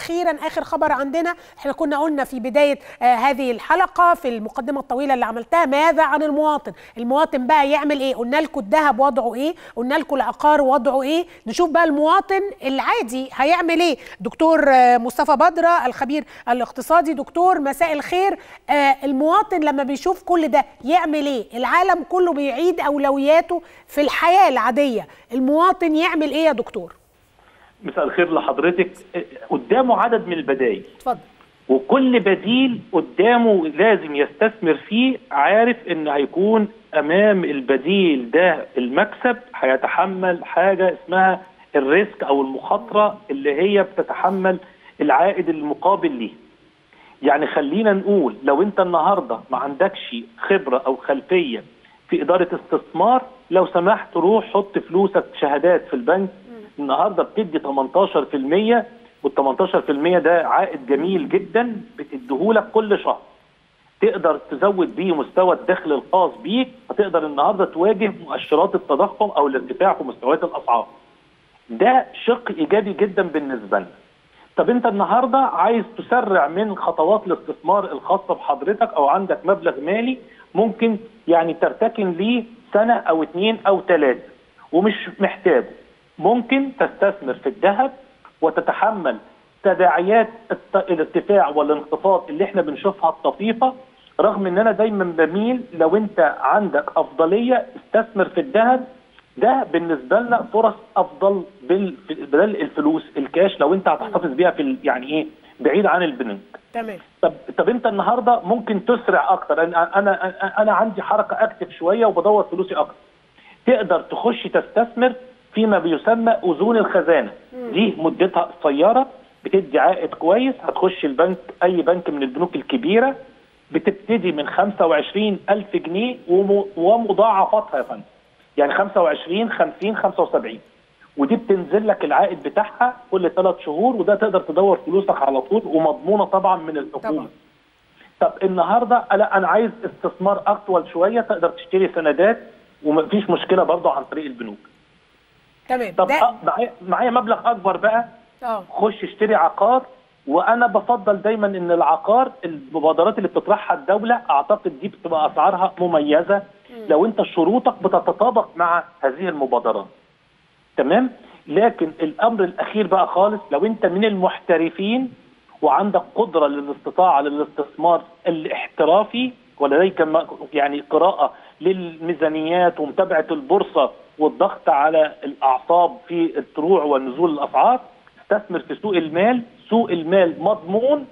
اخيرا اخر خبر عندنا احنا كنا قلنا في بدايه آه هذه الحلقه في المقدمه الطويله اللي عملتها ماذا عن المواطن المواطن بقى يعمل ايه قلنا لكم الذهب وضعه ايه قلنا لكم العقار وضعه ايه نشوف بقى المواطن العادي هيعمل ايه دكتور آه مصطفى بدره الخبير الاقتصادي دكتور مساء الخير آه المواطن لما بيشوف كل ده يعمل ايه العالم كله بيعيد اولوياته في الحياه العاديه المواطن يعمل ايه يا دكتور مساء الخير لحضرتك قدامه عدد من البدائل اتفضل وكل بديل قدامه لازم يستثمر فيه عارف ان هيكون امام البديل ده المكسب هيتحمل حاجه اسمها الريسك او المخاطره اللي هي بتتحمل العائد المقابل ليه يعني خلينا نقول لو انت النهارده ما عندكش خبره او خلفيه في اداره استثمار لو سمحت روح حط فلوسك شهادات في البنك النهارده بتدي 18% وال 18% ده عائد جميل جدا بتديهولك كل شهر تقدر تزود بيه مستوى الدخل الخاص بيك هتقدر النهارده تواجه مؤشرات التضخم او الارتفاع في مستويات الاسعار ده شق ايجابي جدا بالنسبه لنا طب انت النهارده عايز تسرع من خطوات الاستثمار الخاصه بحضرتك او عندك مبلغ مالي ممكن يعني ترتكن ليه سنه او اتنين او ثلاثه ومش محتاجه ممكن تستثمر في الذهب وتتحمل تداعيات الارتفاع والانخفاض اللي احنا بنشوفها الطفيفه رغم ان انا دايما بميل لو انت عندك افضليه استثمر في الذهب ده بالنسبه لنا فرص افضل بدل الفلوس الكاش لو انت هتحتفظ بيها في يعني ايه بعيد عن البنوك تمام طب طب انت النهارده ممكن تسرع اكتر انا انا انا عندي حركه اكتف شويه وبدور فلوسي اكتر تقدر تخش تستثمر فيما بيسمى اذون الخزانه دي مدتها قصيره بتدي عائد كويس هتخش البنك اي بنك من البنوك الكبيره بتبتدي من 25 ألف جنيه ومضاعفاتها يا فندم يعني 25 50 75 ودي بتنزل لك العائد بتاعها كل ثلاث شهور وده تقدر تدور فلوسك على طول ومضمونه طبعا من الحكومه طبعا. طب النهارده لا انا عايز استثمار اطول شويه تقدر تشتري سندات ومفيش مشكله برضه عن طريق البنوك تمام طب ده معايا معايا مبلغ اكبر بقى اه خش اشتري عقار وانا بفضل دايما ان العقار المبادرات اللي بتطرحها الدوله اعتقد دي بتبقى اسعارها مميزه لو انت شروطك بتتطابق مع هذه المبادرات تمام لكن الامر الاخير بقى خالص لو انت من المحترفين وعندك قدره للاستطاعه للاستثمار الاحترافي ولديك يعني قراءه للميزانيات ومتابعه البورصه والضغط على الاعصاب في الطلوع والنزول الاسعار استثمر في سوق المال سوق المال مضمون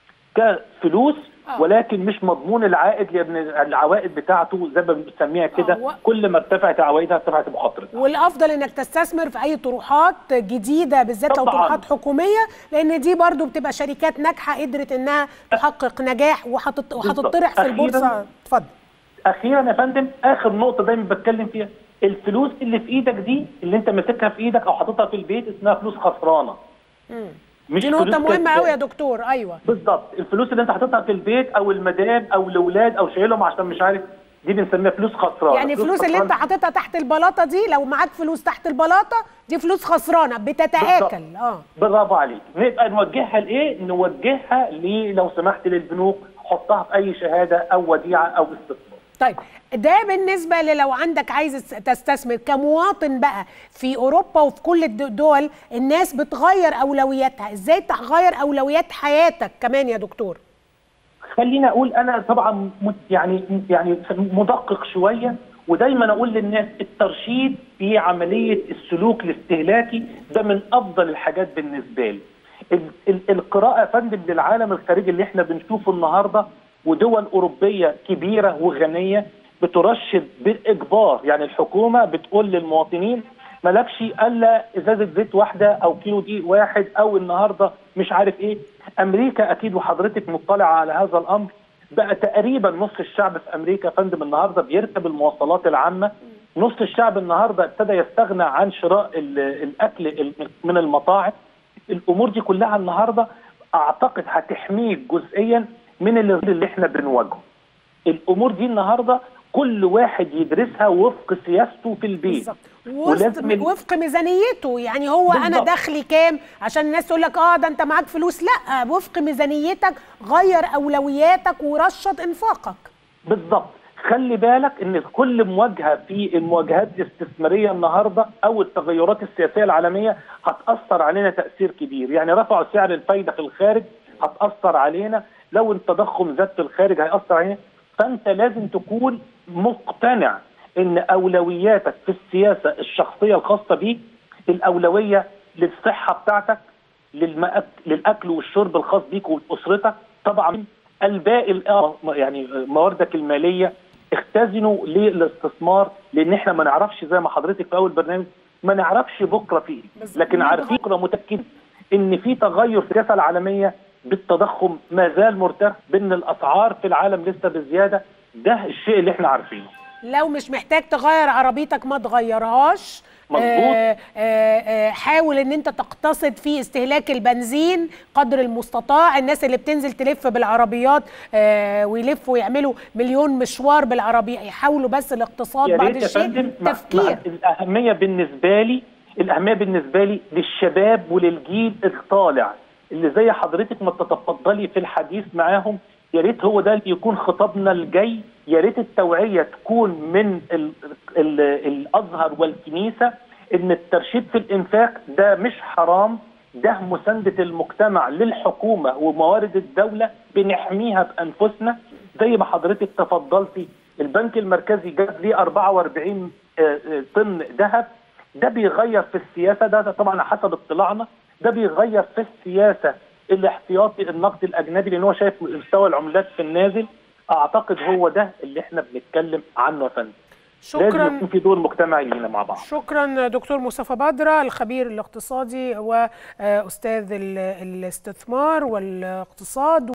كفلوس آه. ولكن مش مضمون العائد لان العوائد بتاعته زي ما بنسميها كده آه، و- كل ما ارتفعت عوائدها ارتفعت مخاطرتها والافضل انك تستثمر في اي طروحات جديده بالذات لو طبعاً. طروحات حكوميه لان دي برضو بتبقى شركات ناجحه قدرت انها تحقق نجاح وهتط- وهتطرح في أخيراً- البورصه اتفضل اخيرا يا فندم اخر نقطه دايما بتكلم فيها الفلوس اللي في ايدك دي اللي انت ماسكها في ايدك او حاططها في البيت اسمها فلوس خسرانه مم. مش دي نقطه فلوس مهمه كسبانة. قوي يا دكتور ايوه بالظبط الفلوس اللي انت حاططها في البيت او المدام او الاولاد او شايلهم عشان مش عارف دي بنسميها فلوس خسرانه يعني الفلوس اللي انت خسرانة. حاططها تحت البلاطه دي لو معاك فلوس تحت البلاطه دي فلوس خسرانه بتتاكل اه برافو عليك نبقى نوجهها لايه نوجهها ل- لو سمحت للبنوك حطها في اي شهاده او وديعه او استثمار طيب ده بالنسبة لو عندك عايز تستثمر كمواطن بقى في أوروبا وفي كل الدول الناس بتغير أولوياتها إزاي تغير أولويات حياتك كمان يا دكتور خليني اقول انا طبعا مت- يعني يعني مدقق شويه ودايما اقول للناس الترشيد في عمليه السلوك الاستهلاكي ده من افضل الحاجات بالنسبه لي. ال- ال- القراءه يا فندم للعالم الخارجي اللي احنا بنشوفه النهارده ودول اوروبيه كبيره وغنيه بترشد باجبار يعني الحكومه بتقول للمواطنين مالكش الا ازازه زيت واحده او كيلو دقيق واحد او النهارده مش عارف ايه امريكا اكيد وحضرتك مطلعه على هذا الامر بقى تقريبا نص الشعب في امريكا يا فندم النهارده بيركب المواصلات العامه نص الشعب النهارده ابتدى يستغنى عن شراء ال- الاكل ال- من المطاعم الامور دي كلها النهارده اعتقد هتحميك جزئيا من اللي اللي احنا بنواجهه الامور دي النهارده كل واحد يدرسها وفق سياسته في البيت بالظبط وفق, وفق ميزانيته يعني هو بالضبط. انا دخلي كام عشان الناس تقول لك اه ده انت معاك فلوس لا وفق ميزانيتك غير اولوياتك ورشد انفاقك بالضبط خلي بالك ان كل مواجهه في المواجهات الاستثماريه النهارده او التغيرات السياسيه العالميه هتاثر علينا تاثير كبير يعني رفعوا سعر الفايده في الخارج هتاثر علينا لو التضخم زاد في الخارج هياثر علينا فانت لازم تكون مقتنع ان اولوياتك في السياسه الشخصيه الخاصه بيك الاولويه للصحه بتاعتك للمأك... للاكل والشرب الخاص بيك واسرتك طبعا الباقي يعني مواردك الماليه اختزنوا للاستثمار لان احنا ما نعرفش زي ما حضرتك في اول برنامج ما نعرفش بكره فيه لكن عارفين بكره متاكد ان في تغير في السياسه العالميه بالتضخم ما زال مرتفع بان الاسعار في العالم لسه بزياده ده الشيء اللي احنا عارفينه لو مش محتاج تغير عربيتك ما تغيرهاش مظبوط آه آه حاول ان انت تقتصد في استهلاك البنزين قدر المستطاع الناس اللي بتنزل تلف بالعربيات آه ويلفوا ويعملوا مليون مشوار بالعربيه يحاولوا بس الاقتصاد بعد الشيء تفكير الاهميه بالنسبه لي الاهميه بالنسبه لي للشباب وللجيل الطالع اللي زي حضرتك ما تتفضلي في الحديث معاهم يا ريت هو ده اللي يكون خطابنا الجاي يا ريت التوعيه تكون من ال ال الازهر والكنيسه ان الترشيد في الانفاق ده مش حرام ده مسانده المجتمع للحكومه وموارد الدوله بنحميها بانفسنا زي ما حضرتك تفضلتي البنك المركزي جاب لي 44 طن ذهب ده بيغير في السياسه ده, ده طبعا حسب اطلاعنا ده بيغير في السياسه الاحتياطي النقد الاجنبي لان هو شايف مستوى العملات في النازل اعتقد هو ده اللي احنا بنتكلم عنه يا فندم شكرا لازم يكون في دور مجتمعي لينا مع بعض شكرا دكتور مصطفى بدره الخبير الاقتصادي واستاذ الاستثمار والاقتصاد